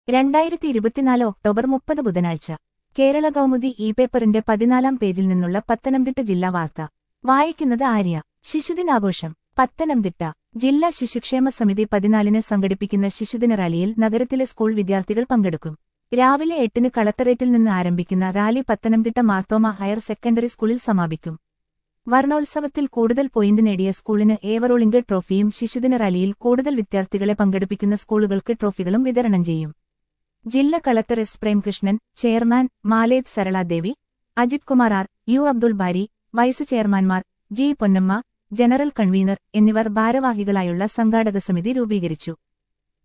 രണ്ടായിരത്തി ഇരുപത്തിനാല് ഒക്ടോബർ മുപ്പത് ബുധനാഴ്ച കേരള കൗമുദി ഇ പേപ്പറിന്റെ പതിനാലാം പേജിൽ നിന്നുള്ള പത്തനംതിട്ട ജില്ലാ വാർത്ത വായിക്കുന്നത് ആര്യ ശിശുദിനാഘോഷം പത്തനംതിട്ട ജില്ലാ ശിശുക്ഷേമ സമിതി പതിനാലിന് സംഘടിപ്പിക്കുന്ന ശിശുദിന റാലിയിൽ നഗരത്തിലെ സ്കൂൾ വിദ്യാർത്ഥികൾ പങ്കെടുക്കും രാവിലെ എട്ടിന് കളക്ടറേറ്റിൽ നിന്ന് ആരംഭിക്കുന്ന rally Pathanamthitta Marthoma higher secondary സ്കൂളിൽ സമാപിക്കും വർണ്ണോത്സവത്തിൽ കൂടുതൽ പോയിന്റ് നേടിയ സ്കൂളിന് ഏവറോളിംഗ് ട്രോഫിയും ശിശുദിന റാലിയിൽ കൂടുതൽ വിദ്യാർത്ഥികളെ പങ്കെടുപ്പിക്കുന്ന സ്കൂളുകൾക്ക് ട്രോഫികളും വിതരണം ചെയ്യും ജില്ലാ collector S Premkrishnan chairman Maleth Saraladevi Ajith Kumar R U Abdul Bari vice ചെയർമാൻമാർ ജി പൊന്നമ്മ ജനറൽ കൺവീനർ എന്നിവർ ഭാരവാഹികളായുള്ള സംഘാടക സമിതി രൂപീകരിച്ചു